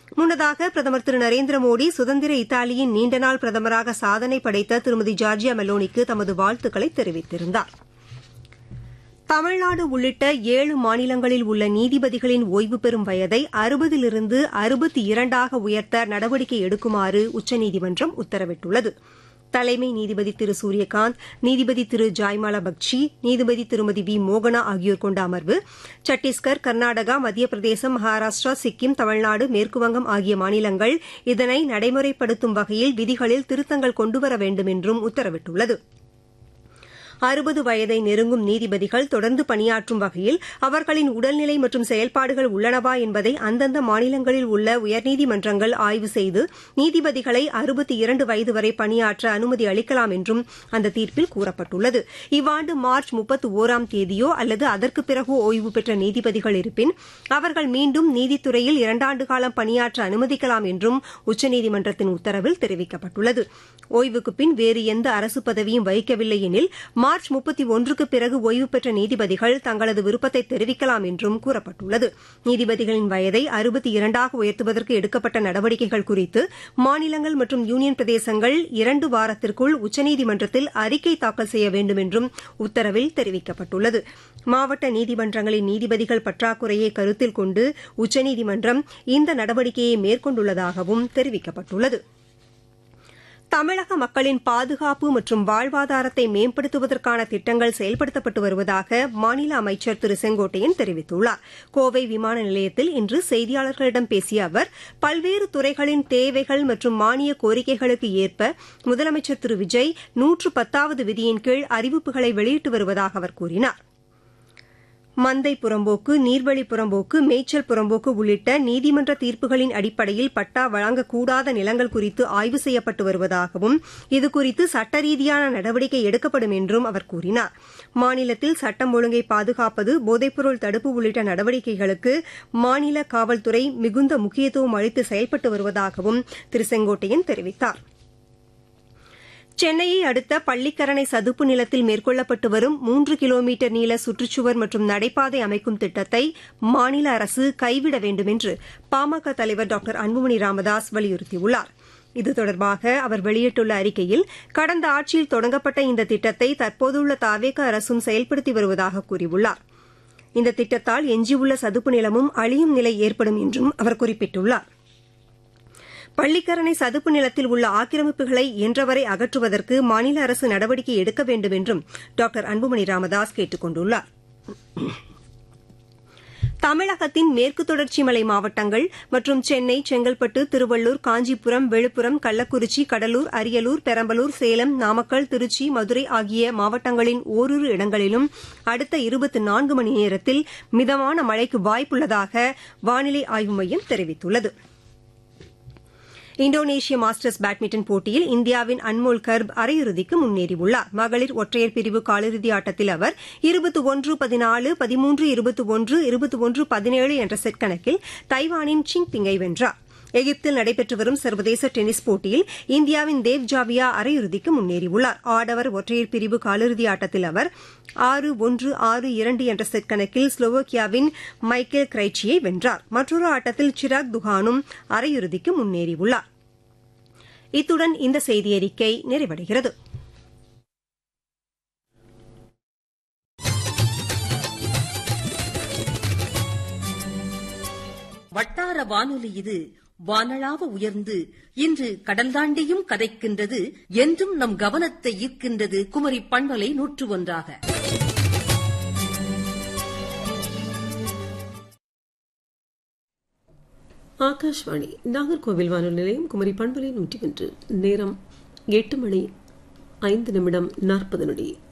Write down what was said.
முன்னதாக பிரதமர் திரு நரேந்திர மோடி சுதந்திர இத்தாலியின் நீண்டநாள் பிரதமராக சாதனை படைத்த திருமதி ஜார்ஜியா மெலோனிக்கு தமது வாழ்த்துக்களை தெரிவித்திருந்தாா் தமிழ்நாடு உள்ளிட்ட ஏழு மாநிலங்களில் உள்ள நீதிபதிகளின் ஓய்வு பெறும் வயதை அறுபதிலிருந்து அறுபத்தி இரண்டாக உயர்த்த நடவடிக்கை எடுக்குமாறு உச்சநீதிமன்றம் உத்தரவிட்டுள்ளது தலைமை நீதிபதி திரு சூரியகாந்த் நீதிபதி திரு ஜாய்மாலா பக்ஷி நீதிபதி திருமதி வி மோகனா ஆகியோர் கொண்ட அமர்வு சத்தீஸ்கர் கர்நாடகா மத்திய பிரதேசம் மகாராஷ்டிரா சிக்கிம் தமிழ்நாடு மேற்குவங்கம் ஆகிய மாநிலங்கள் இதனை நடைமுறைப்படுத்தும் வகையில் விதிகளில் திருத்தங்கள் கொண்டுவர வேண்டும் என்றும் உத்தரவிட்டுள்ளது அறுபது வயதை நெருங்கும் நீதிபதிகள் தொடர்ந்து பணியாற்றும் வகையில் அவர்களின் உடல்நிலை மற்றும் செயல்பாடுகள் உள்ளனவா என்பதை அந்தந்த மாநிலங்களில் உள்ள உயர்நீதிமன்றங்கள் ஆய்வு செய்து நீதிபதிகளை அறுபத்தி இரண்டு வயது வரை பணியாற்ற அனுமதி அளிக்கலாம் என்றும் அந்த தீர்ப்பில் கூறப்பட்டுள்ளது இவ்வாண்டு மார்ச் முப்பத்தி ஒராம் தேதியோ அல்லது அதற்கு பிறகோ ஓய்வு பெற்ற நீதிபதிகள் இருப்பின் அவர்கள் மீண்டும் நீதித்துறையில் இரண்டாண்டு காலம் பணியாற்ற அனுமதிக்கலாம் என்றும் உச்சநீதிமன்றத்தின் உத்தரவில் தெரிவிக்கப்பட்டுள்ளது ஓய்வுக்கு பின் வேறு எந்த அரசு பதவியும் வகிக்கவில்லை எனில் மார்ச் முப்பத்தி ஒன்றுக்கு பிறகு ஓய்வு பெற்ற நீதிபதிகள் தங்களது விருப்பத்தை தெரிவிக்கலாம் என்றும் கூறப்பட்டுள்ளது நீதிபதிகளின் வயதை அறுபத்தி இரண்டாக உயர்த்துவதற்கு எடுக்கப்பட்ட நடவடிக்கைகள் குறித்து மாநிலங்கள் மற்றும் யூனியன் பிரதேசங்கள் இரண்டு வாரத்திற்குள் உச்சநீதிமன்றத்தில் அறிக்கை தாக்கல் செய்ய வேண்டும் என்றும் உத்தரவில் தெரிவிக்கப்பட்டுள்ளது மாவட்ட நீதிமன்றங்களின் நீதிபதிகள் பற்றாக்குறையை கருத்தில் கொண்டு உச்சநீதிமன்றம் இந்த நடவடிக்கையை மேற்கொண்டுள்ளதாகவும் தெரிவிக்கப்பட்டுள்ளது தமிழக மக்களின் பாதுகாப்பு மற்றும் வாழ்வாதாரத்தை மேம்படுத்துவதற்கான திட்டங்கள் செயல்படுத்தப்பட்டு வருவதாக மாநில அமைச்சர் திரு செங்கோட்டையன் தெரிவித்துள்ளார் கோவை விமான நிலையத்தில் இன்று செய்தியாளர்களிடம் பேசிய அவர் பல்வேறு துறைகளின் தேவைகள் மற்றும் மானிய கோரிக்கைகளுக்கு ஏற்ப முதலமைச்சர் திரு விஜய் நூற்று பத்தாவது விதியின் கீழ் அறிவிப்புகளை வெளியிட்டு வருவதாக அவர் கூறினார் மந்தை புறம்போக்கு நீர்வழி புறம்போக்கு மேய்ச்சல் புறம்போக்கு உள்ளிட்ட நீதிமன்ற தீர்ப்புகளின் அடிப்படையில் பட்டா வழங்கக்கூடாத நிலங்கள் குறித்து ஆய்வு செய்யப்பட்டு வருவதாகவும் இதுகுறித்து சட்ட ரீதியான நடவடிக்கை எடுக்கப்படும் என்றும் அவர் கூறினார் மாநிலத்தில் சட்டம் ஒழுங்கை பாதுகாப்பது போதைப்பொருள் தடுப்பு உள்ளிட்ட நடவடிக்கைகளுக்கு மாநில காவல்துறை மிகுந்த முக்கியத்துவம் அளித்து செயல்பட்டு வருவதாகவும் திரு செங்கோட்டையன் தெரிவித்தாா் சென்னையை அடுத்த பள்ளிக்கரணை சதுப்பு நிலத்தில் மேற்கொள்ளப்பட்டு வரும் மூன்று கிலோமீட்டர் நீள சுற்றுச்சுவர் மற்றும் நடைபாதை அமைக்கும் திட்டத்தை மாநில அரசு கைவிட வேண்டும் என்று பாமக தலைவர் டாக்டர் அன்புமணி ராமதாஸ் வலியுறுத்தியுள்ளார் இது தொடர்பாக அவர் வெளியிட்டுள்ள அறிக்கையில் கடந்த ஆட்சியில் தொடங்கப்பட்ட இந்த திட்டத்தை தற்போதுள்ள தாவேக அரசும் செயல்படுத்தி வருவதாக கூறியுள்ளார் இந்த திட்டத்தால் எஞ்சியுள்ள சதுப்பு நிலமும் அழியும் நிலை ஏற்படும் என்றும் அவர் குறிப்பிட்டுள்ளார் பள்ளிக்கரணை சதுப்பு நிலத்தில் உள்ள ஆக்கிரமிப்புகளை இயன்றவரை அகற்றுவதற்கு மாநில அரசு நடவடிக்கை எடுக்க வேண்டும் என்றும் டாக்டர் அன்புமணி ராமதாஸ் கேட்டுக் கொண்டுள்ளார் தமிழகத்தின் மேற்கு தொடர்ச்சி மலை மாவட்டங்கள் மற்றும் சென்னை செங்கல்பட்டு திருவள்ளூர் காஞ்சிபுரம் விழுப்புரம் கள்ளக்குறிச்சி கடலூர் அரியலூர் பெரம்பலூர் சேலம் நாமக்கல் திருச்சி மதுரை ஆகிய மாவட்டங்களின் ஓரிரு இடங்களிலும் அடுத்த இருபத்தி நான்கு மணி நேரத்தில் மிதமான மழைக்கு வாய்ப்புள்ளதாக வானிலை ஆய்வு மையம் தெரிவித்துள்ளது இந்தோனேஷிய மாஸ்டர்ஸ் பேட்மிண்டன் போட்டியில் இந்தியாவின் அன்மோல் கர்ப் அரையிறுதிக்கு முன்னேறியுள்ளார் மகளிர் ஒற்றையர் பிரிவு காலிறுதி ஆட்டத்தில் அவர் இருபத்தி ஒன்று பதினாலு பதிமூன்று இருபத்தி ஒன்று இருபத்தி ஒன்று பதினேழு என்ற செட் கணக்கில் தைவானின் சிங் பிங்கை வென்றார் எகிப்தில் நடைபெற்று வரும் சர்வதேச டென்னிஸ் போட்டியில் இந்தியாவின் தேவ் ஜாவியா அரையிறுதிக்கு முன்னேறியுள்ளார் ஆடவர் ஒற்றையர் பிரிவு காலிறுதி ஆட்டத்தில் அவர் ஆறு ஒன்று ஆறு இரண்டு என்ற செட் கணக்கில் ஸ்லோவோக்கியாவின் மைக்கேல் கிரைச்சியை வென்றார் மற்றொரு ஆட்டத்தில் சிராக் துஹானும் அரையிறுதிக்கு முன்னேறியுள்ளார் இத்துடன் இந்த செய்தியறிக்கை நிறைவடைகிறது வட்டார வானொலி இது வானளாவ உயர்ந்து இன்று கடல் தாண்டியும் கதைக்கின்றது என்றும் நம் கவனத்தை ஈர்க்கின்றது குமரி பண்பலை நூற்று ஒன்றாக ஆகாஷ்வாணி நாகர்கோவில் வானொலி நிலையம் குமரி பண்பலை நூற்றி ஒன்று நேரம் எட்டு மணி ஐந்து நிமிடம் நாற்பது நொடி